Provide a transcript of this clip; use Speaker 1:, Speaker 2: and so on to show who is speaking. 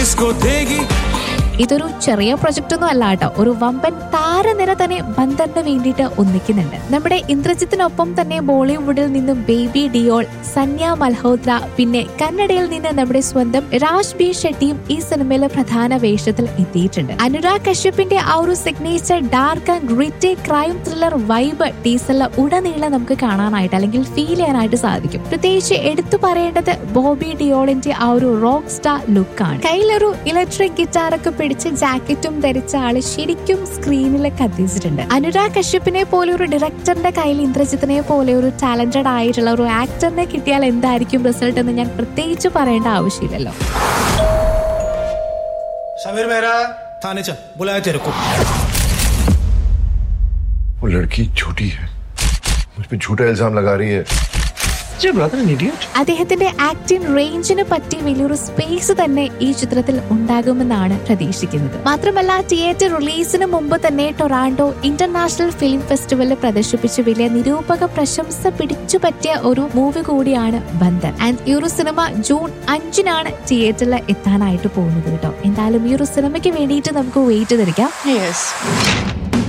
Speaker 1: इसको देगी
Speaker 2: ഇതൊരു ചെറിയ പ്രൊജക്ട് ഒന്നും അല്ല കേട്ടോ ഒരു വമ്പൻ താരനിര തന്നെ ബന്ദറിന് വേണ്ടിയിട്ട് ഒന്നിക്കുന്നുണ്ട് നമ്മുടെ ഇന്ദ്രജിത്തിനൊപ്പം തന്നെ ബോളിവുഡിൽ നിന്നും ബേബി ഡിയോൾ സന്യ മൽഹോത്ര പിന്നെ കന്നഡയിൽ നിന്ന് നമ്മുടെ സ്വന്തം രാജ് ബി ഷെട്ടിയും ഈ സിനിമയിലെ പ്രധാന വേഷത്തിൽ എത്തിയിട്ടുണ്ട് അനുരാഗ് കശ്യപിന്റെ ആ ഒരു signature dark and gritty crime thriller vibe ടീസറിൽ ഉടനീളം നമുക്ക് കാണാനായിട്ട് അല്ലെങ്കിൽ ഫീൽ ചെയ്യാനായിട്ട് സാധിക്കും പ്രത്യേകിച്ച് എടുത്തു പറയേണ്ടത് ബോബി ഡിയോളിന്റെ ആ ഒരു റോക്ക് സ്റ്റാർ ലുക്കാണ് കയ്യിലൊരു ഇലക്ട്രിക് ഗിറ്റാർ ഒക്കെ പിടിച്ച് ജാക്കറ്റും ധരിച്ച ആള് ശരിക്കും സ്ക്രീനിൽ കത്തിച്ചിട്ടുണ്ട് അനുരാഗ് കശ്യപിനെ പോലെ ഒരു ഡയറക്ടറിന്റെ കയ്യിൽ ഇന്ദ്രജിത്തിനെ പോലെ ഒരു ടാലന്റഡ് ആയിട്ടുള്ള ഒരു ആക്ടറിനെ കിട്ടിയാൽ എന്തായിരിക്കും റിസൾട്ട് എന്ന് ഞാൻ പ്രത്യേകിച്ച് പറയേണ്ട ആവശ്യമില്ലല്ലോ
Speaker 3: समीर मेहरा थाने चल बुलाया तेरे को
Speaker 4: वो लड़की झूठी है मुझ पे झूठा इल्जाम लगा रही है
Speaker 5: your brother an idiot?
Speaker 2: അദ്ദേഹത്തിന്റെ ആക്ടിംഗ് റേഞ്ചിന് പറ്റി വലിയൊരു സ്പേസ് തന്നെ ഈ ചിത്രത്തിൽ ഉണ്ടാകുമെന്നാണ് പ്രതീക്ഷിക്കുന്നത് മാത്രമല്ല തിയേറ്റർ റിലീസിന് മുമ്പ് തന്നെ ടൊറാൻഡോ ഇന്റർനാഷണൽ ഫിലിം ഫെസ്റ്റിവലിൽ പ്രദർശിപ്പിച്ച് വലിയ നിരൂപക പ്രശംസ പിടിച്ചു പറ്റിയ ഒരു മൂവി കൂടിയാണ് ബന്ധൻ ആൻഡ് ഈ ഒരു സിനിമ ജൂൺ അഞ്ചിനാണ് തിയേറ്ററിൽ എത്താനായിട്ട് പോകുന്നത് കേട്ടോ എന്തായാലും ഈ ഒരു സിനിമയ്ക്ക് വേണ്ടിയിട്ട് നമുക്ക് വെയിറ്റ് തിരിക്കാം
Speaker 6: Yes.